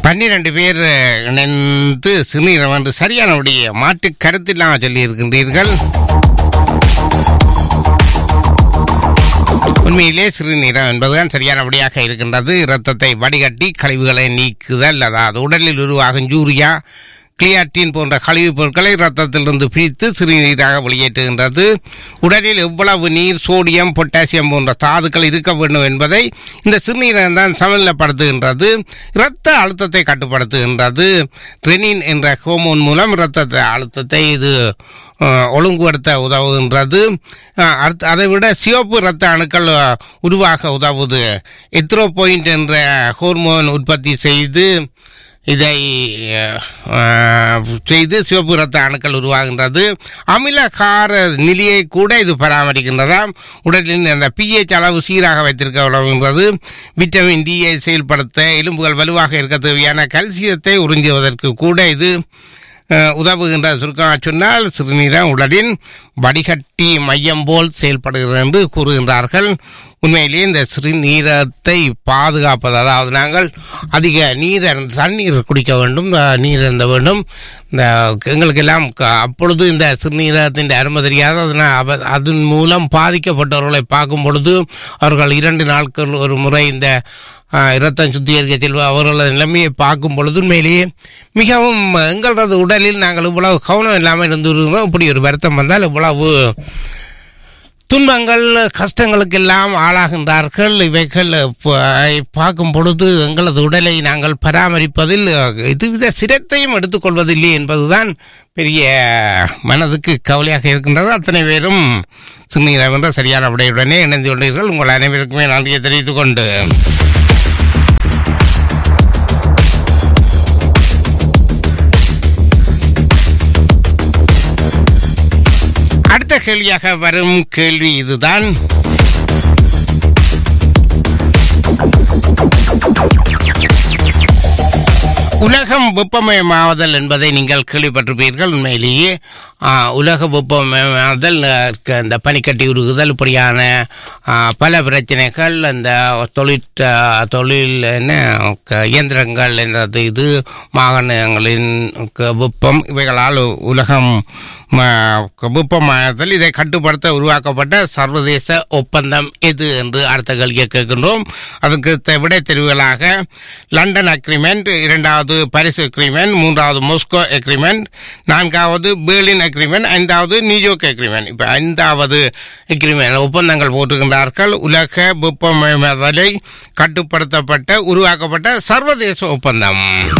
பன்னிரண்டு பேர் இணைந்து சிறுநீரம் என்று சரியானபடிய மாற்று கருத்தில்லாமல் சொல்லி இருக்கின்றீர்கள் உண்மையிலே சிறுநீரம் என்பதுதான் சரியானபடியாக இருக்கின்றது இரத்தத்தை வடிகட்டி கழிவுகளை நீக்குதல் அதாவது உடலில் உருவாகும் யூரியா கிளியாட்டின் போன்ற கழிவுப் பொருட்களை இரத்தத்திலிருந்து பிரித்து சிறுநீராக வெளியேற்றுகின்றது உடலில் எவ்வளவு நீர் சோடியம் பொட்டாசியம் போன்ற தாதுக்கள் இருக்க வேண்டும் என்பதை இந்த சிறுநீரகம் தான் சமநிலைப்படுத்துகின்றது இரத்த அழுத்தத்தை கட்டுப்படுத்துகின்றது ரெனின் என்ற ஹோமோன் மூலம் இரத்த அழுத்தத்தை இது அஹ், ஒழுங்குபடுத்த உதவுகின்றது அஹ், அடுத்து அதை விட சிவப்பு இரத்த அணுக்கள் அஹ், உருவாக உதவுது எத்ரோபோயிண்ட் என்ற ஹோர்மோன் உற்பத்தி செய்து இதை அஹ், செய்து சிவப்பு இரத்த அணுக்கள் உருவாகின்றது அமில கார நிலையை கூட இது பராமரிக்கின்றதாம் உடலின் அந்த பிஹெச் அளவு சீராக வைத்திருக்க உதவுகின்றது விட்டமின் டியை செயல்படுத்த எலும்புகள் வலுவாக இருக்க தேவையான கல்சியத்தை உறிஞ்சுவதற்கு கூட இது அஹ், உதவுகின்ற சுருக்கமாக சொன்னால் சிறுநீரம் உடலின் வடிகட்டி மையம் போல் செயல்படுகிறது என்று கூறுகின்றார்கள் உண்மையிலேயே இந்த சிறுநீரத்தை பாதுகாப்பது அதாவது நாங்கள் அதிக நீர் அருந்த- தண்ணீர் குடிக்க வேண்டும் அஹ், நீர் இருந்த வேண்டும் இந்த எங்களுக்கெல்லாம் க- அப்பொழுது இந்த சிறுநீரகத்தின் அருமை தெரியாது அதனால் அவ அதன் மூலம் பாதிக்கப்பட்டவர்களை பார்க்கும் பொழுது அவர்கள் இரண்டு நாட்கள் ஒரு முறை இந்த ஆஹ், இரத்தம் சுத்திகரிக்க செல்வ அவர்களது நிலைமையை பார்க்கும் பொழுது உண்மையிலேயே மிகவும் எங்களது உடலில் நாங்கள் இவ்வளவு கவனம் இல்லாமல் இருந்திருந்தோம் இப்படி ஒரு வருத்தம் வந்தால் இவ்வளவு துன்பங்கள் கஷ்டங்களுக்கெல்லாம் ஆளாகின்றார்கள் இவைகள் ப- பார்க்கும் பொழுது எங்களது உடலை நாங்கள் பராமரிப்பதில் இதுவித சிரத்தையும் எடுத்துக்கொள்வதில்லை என்பதுதான் பெரிய மனதுக்கு கவலையாக இருக்கின்றது அத்தனை பேரும் சிறுநீரம் என்ற சரியான விடையுடனே இணைந்து கொண்டீர்கள் உங்கள் அனைவருக்குமே நன்றியை தெரிவித்துக் கொண்டு அடுத்த கேள்வியாக வரும் கேள்வி இதுதான் உலகம் வெப்பமயமாவதல் என்பதை நீங்கள் கேள்விப்பட்டிருப்பீர்கள் உண்மையிலேயே ஆ, உலக வெப்பமயமாதல் அஹ், க- இந்த பனிக்கட்டி உருகுதல் இப்படியான ஆ, பல பிரச்சனைகள் அந்த தொழிற் ஆ, தொழில் என்ன க- இயந்திரங்கள் என்றது இது வாகனங்களின் க- வெப்பம் இவைகளால் உலகம் ம, க- வெப்பமயமாதல் இதை கட்டுப்படுத்த உருவாக்கப்பட்ட சர்வதேச ஒப்பந்தம் எது என்று அடுத்த கேள்வியை கேட்கின்றோம் அதுக்கு த- விடை தெரிவுகளாக லண்டன் அக்ரிமெண்ட் இரண்டாவது பாரிஸ் அக்ரிமெண்ட் மூன்றாவது மோஸ்கோ அக்ரிமெண்ட் நான்காவது பெர்லின் அக்ரிமெண்ட் ஐந்தாவது நியூயார்க் அக்ரிமெண்ட் இப்போ ஐந்தாவது அக்ரிமெண்ட் ஒப்பந்தங்கள் போட்டுகின்றார்கள் உலக வெப்பமயமாதலை கட்டுப்படுத்தப்பட்ட உருவாக்கப்பட்ட சர்வதேச ஒப்பந்தம்